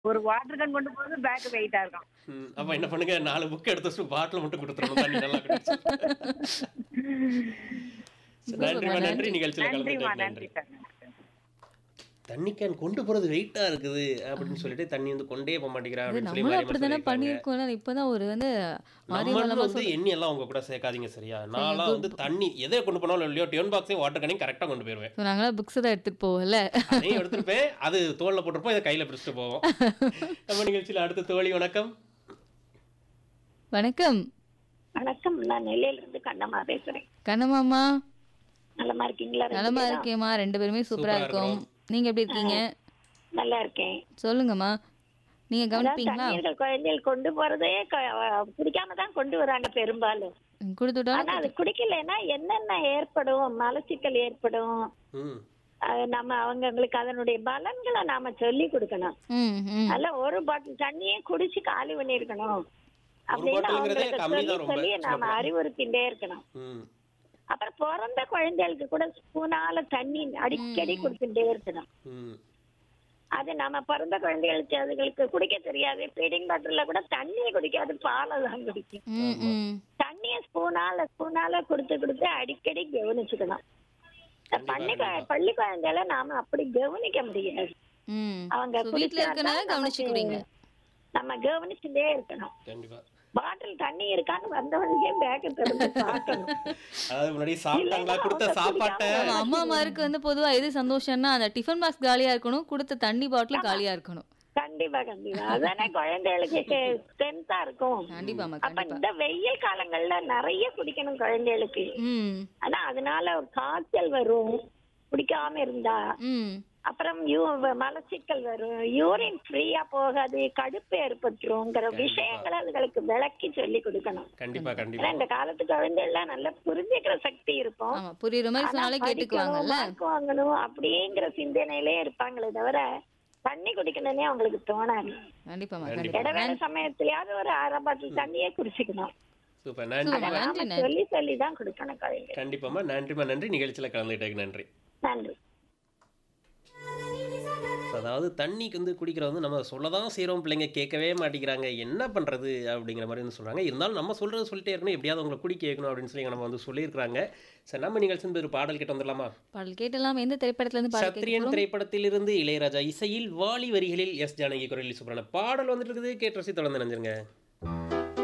ஒரு water can கொண்டு போறது பேக் வெயிட்டா இருக்கும் ம், அப்ப என்ன பண்ணுங்க நாலு புக் எடுத்து வச்சுட்டு பாட்டில் மட்டும் கொடுத்துருணும் தண்ணி நல்லா குடிச்சு சரி, நன்றிம்மா நன்றி நிகழ்ச்சியில் நன்றிமா கலந்துக்கிட்டதுக்கு நன்றி நன்றி சார் தண்ணி கேன் கொண்டு போறது வெயிட்டா இருக்குது அப்படின்னு சொல்லிட்டு தண்ணி வந்து கொண்டே போக மாட்டேங்கிறான் அது அப்படின்னு சொல்லி நம்மளும் மாரியம்மா அப்படித்தானே சொல்லியிருக்காங்க. பண்ணியிருக்கோம்ல இப்பதான் ஒரு வந்து நம்மளும் மாரியம்மன் வந்து எண்ணி எல்லாம் உங்க கூட சேர்க்காதீங்க சரியா நான்லாம் வந்து தண்ணி எதை கொண்டு போனாலும் இல்லையோ டியூன் பாக்ஸையும் வாட்டர் கேனையும் கரெக்டாக கொண்டு போயிருவேன் ஸோ நாங்களாம் புக்ஸ் தான் எடுத்துட்டு போவோம்ல அதையும் எடுத்துருப்பேன் அது தோல்ல போட்டிருப்போம் இதை கையில பிடிச்சிட்டு போவோம் நம்ம நிகழ்ச்சியில் அடுத்த தோழி வணக்கம் வணக்கம் வணக்கம் நான் நெல்லையில இருந்து கண்ணம்மா பேசுறேன் கண்ணமாமா நலமா இருக்கீங்களா ரெண்டு நலமா பேரும்? இருக்கேம்மா ரெண்டு பேருமே சூப்பரா சூப்பரா இருக்கும் இருக்கிறோம். நீங்க எப்படி இருக்கீங்க நல்லா இருக்கேன் சொல்லுங்கம்மா நீங்க அதான் கவனிப்பீங்களா தண்ணீர்கள் குழந்தைகள் கொண்டு போறதே க- குடிக்காம தான் கொண்டு வராங்க பெரும்பாலும் கொடுத்துட்டோம் ஆனா அது குடிக்கலைன்னா என்னென்ன ஏற்படும் மலச்சிக்கல் ஏற்படும் ம் அது நம்ம அவங்களுக்கு அதனுடைய பலன்களை நாம சொல்லி கொடுக்கணும் ம் ம் அதெல்லாம் ஒரு பாட்டில் தண்ணியே குடிச்சு காலி பண்ணிருக்கணும் அப்படின்னு பாட்டிலுங்கிறதே அவங்களுக்கு கம்மி சொல்லி தான் ரொம்ப சொல்லி நாம சொல்லப்போனா. அறிவுறுத்திட்டே இருக்கணும் ம் அப்புறம் பிறந்த குழந்தைகளுக்கு கூட ஸ்பூனால தண்ணி அடிக்கடி கொடுத்துட்டே இருக்கணும் ம் அது நம்ம பிறந்த குழந்தைகளுக்கு அதுகளுக்கு குடிக்க தெரியாது ஃபீடிங் பாட்டில்ல கூட தண்ணியை குடிக்காது பாலை தான் குடிக்கும் ம் ம் தண்ணிய ஸ்பூனால ஸ்பூனால கொடுத்து கொடுத்து அடிக்கடி கவனிச்சுக்கணும் பள்ளி குழ- பள்ளி குழந்தைகளை நாம அப்படி கவனிக்க முடியாது ம் அவங்க So, வீட்ல குடிச்சாதான் இருக்கனால நமக்கு கவனிச்சுக்கிறீங்க கண்டிப்பா கவனிச்சுட்டே இருக்கணும் கண்டிப்பா பாட்டில் தண்ணி இருக்கான்னு வந்தவனுக்கே பேக்க திறந்து பார்க்கணும் அதாவது முன்னாடி சாப்பிட்டாங்களா கொடுத்த அவங்க சாப்பாட்டை ஆமா, அம்மாமாருக்கு வந்து பொதுவா எது சந்தோஷம்னா அந்த டிஃபன் பாக்ஸ் காலியா இருக்கணும் கொடுத்த தண்ணி பாட்டில் காலியா இருக்கணும் கண்டிப்பா கண்டிப்பா அதானே குழந்தைகளுக்கு ஸ்ட்ரென்த்தா இருக்கும் கண்டிப்பாமா அப்ப கண்டிப்பா இந்த வெயில் காலங்கள்ல நிறைய குடிக்கணும் குழந்தைகளுக்கு ம் ஆனா அதனால காய்ச்சல் வரும் குடிக்காம இருந்தா ம் அப்புறம் யூ மலச்சிக்கல் வரும் யூரின் ஃப்ரீயா போகாது கடுப்பு ஏற்பட்டுருங்கிற விஷயங்களை அதுகளுக்கு விளக்கி சொல்லி கொடுக்கணும் கண்டிப்பா ஏன்னா கண்டிப்பா இந்த காலத்து குழந்தைகள் நல்லா புரிஞ்சுக்கிற சக்தி இருக்கும் ஆமா புரியுற மாதிரி ஆனா சொன்னாலே படிக்கணும், கேட்டுக்குவாங்கல்ல mark வாங்கணும் அப்படிங்கிற சிந்தனையிலே இருப்பாங்களே தவிர தண்ணி குடிக்கணும்னே அவங்களுக்கு தோணாது கண்டிப்பாமா கண்டிப்பா. கண்டிப்பா இடைவேளை சமயத்திலயாவது ஒரு அரை பாட்டில் தண்ணியே குடிச்சுக்கணும் சூப்பர் சூப்பர். நன்றிம்மா அதை நன்றி, நாம நன்றி. சொல்லி சொல்லி தான் கொடுக்கணும் குழந்தை கண்டிப்பாம்மா நன்றிம்மா நன்றி நிகழ்ச்சியில் கலந்துக்கிட்டதுக்கு நன்றி நன்றி So, அதாவது தண்ணிக்கு வந்து குடிக்கிற வந்து நம்ம சொல்ல தான் செய்கிறோம் பிள்ளைங்க கேட்கவே மாட்டேங்கிறாங்க என்ன பண்ணுறது அப்படிங்கிற மாதிரி வந்து சொல்கிறாங்க இருந்தாலும் நம்ம சொல்கிறது சொல்லிட்டே இருக்கணும் எப்படியாவது உங்களை குடிக்க வைக்கணும் அப்படின்னு சொல்லி நம்ம வந்து சொல்லியிருக்கிறாங்க சரி நம்ம நிகழ்ச்சி வந்து ஒரு பாடல் கிட்ட வந்துடலாமா பாடல் கேட்டலாம் எந்த திரைப்படத்துல இருந்து பாடல் சத்ரியன் கேட்கிறோம் திரைப்படத்திலிருந்து இளையராஜா இசையில் வாலி வரிகளில் எஸ் ஜானகி குரலில் சூப்பரான பாடல் வந்துட்டு இருக்குது கேட்டு ரசி தொடர்ந்து நினைஞ்சிருங்க